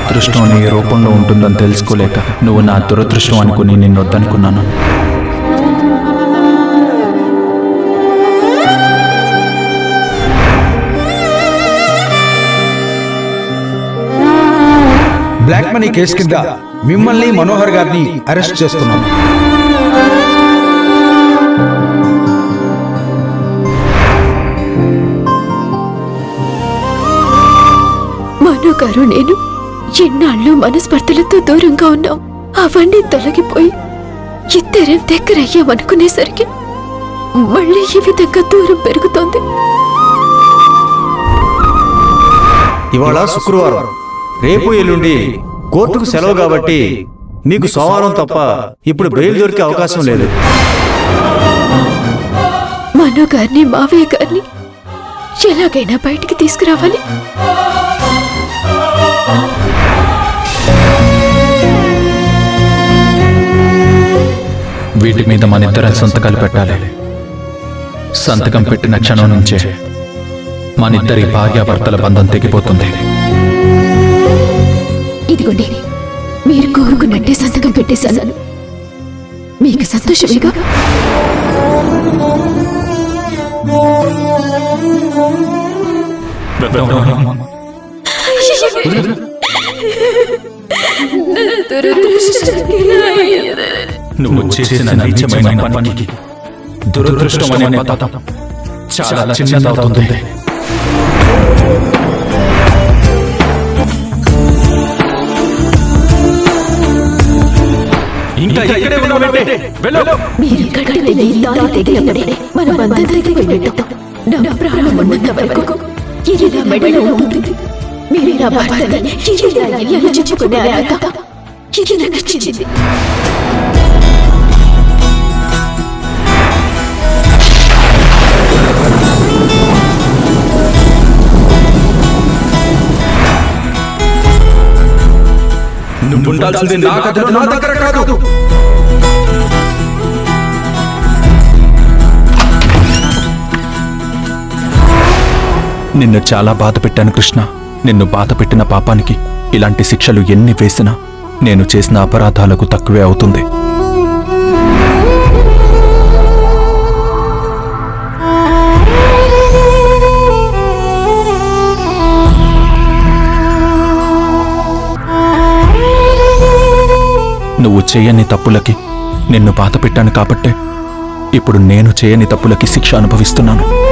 అదృష్టం నీ రూపంలో ఉంటుందని తెలుసుకోలేక నువ్వు నా దురదృష్టం అనుకుని నిన్ను వద్దనుకున్నాను బ్లాక్ మనీ కేసు కింద మిమ్మల్ని మనోహర్ గారిని అరెస్ట్ చేస్తున్నాం మను గారు నేను ఎన్నాళ్ళు మనస్పర్ధలతో దూరంగా ఉన్నాం అవన్నీ తొలగిపోయి ఇద్దరం దగ్గరయ్యామనుకునేసరికి మళ్ళీ ఈ విధంగా దూరం పెరుగుతోంది ఇవాళ శుక్రవారం రేపు ఎల్లుండి కోర్టుకు సెలవు కాబట్టి మీకు సోమవారం తప్ప ఇప్పుడు బెయిల్ దొరికే అవకాశం లేదు మను గారిని మావయ్య గారిని ఎలాగైనా బయటికి తీసుకురావాలి వీటి మీద మన ఇద్దరం సంతకాలు పెట్టాలి సంతకం పెట్టిన క్షణం నుంచే మనిద్దరి భార్యాభర్తల బంధం తెగిపోతుంది ఇదిగోండి మీరు కోరుకున్నట్టే సంతకం పెట్టేశాను మీకు సంతోషమేగా నువ్వు చేసిన నీచమైన పనికి దురదృష్టం అనే పదం చాలా చిన్నదవుతుంది ఇంకా ఇక్కడే ఉన్నావంటే వెళ్ళు మీరు కట్టిన ఈ తాళి తెగినప్పుడే మన బంధం తెగిపోయినట్టు నా ప్రాణం ఉన్నంత వరకు ఇది నా మెడలో ఉంటుంది మీరు నా భర్తని ఇది నా ఇల్లు చెప్పుకునే అర్హత ఇది నాకు ఇచ్చింది నువ్వు ఉండాల్సింది నా గదిలో నా దగ్గర కాదు నిన్ను చాలా బాధ పెట్టాను కృష్ణ నిన్ను బాధ పెట్టిన పాపానికి ఇలాంటి శిక్షలు ఎన్ని వేసినా నేను చేసిన అపరాధాలకు తక్కువే అవుతుంది నువ్వు చేయని తప్పులకి నిన్ను బాధ పెట్టాను కాబట్టే ఇప్పుడు నేను చేయని తప్పులకి శిక్ష అనుభవిస్తున్నాను